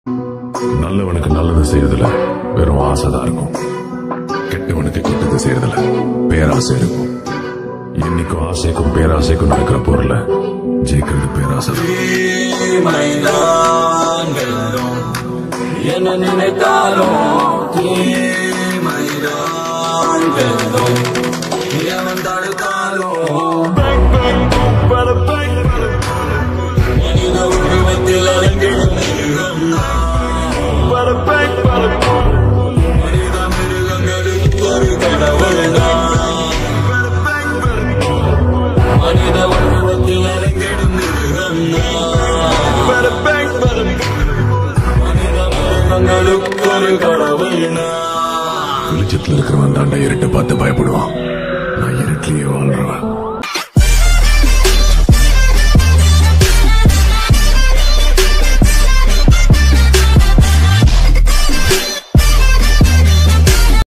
நல்லவனுக்கு நல்லது செய்யறதுல வெறும் ஆசைதான் இருக்கும் கெட்டவனுக்கு கெட்டது செய்யறதுல பேராசை இருக்கும் என்னைக்கும் ஆசைக்கும் பேராசைக்கும் நடக்கிற பொருள ஜெயிக்கிறது பேராசை தான். தீமைதான் வெல்லும் என்ன நினைத்தாலும் தீமைதான் வெல்லும் எவன் தடுத்தாலும் மனித உருவத்தில் அலங்கிடும் மிருகம் நான். மனித மிருகங்களுக்கு ஒரு கடவுள் நான். மனித உருவத்தில் அலங்கிடும் மிருகம் நான். மனித மிருகங்களுக்கு ஒரு கடவுள் நான். வெளிச்சத்துல இருக்கிறவன் தாண்டா இருட்டை பார்த்து பயப்படுவான் நான் இருட்டிலேயே வாழ்றவன்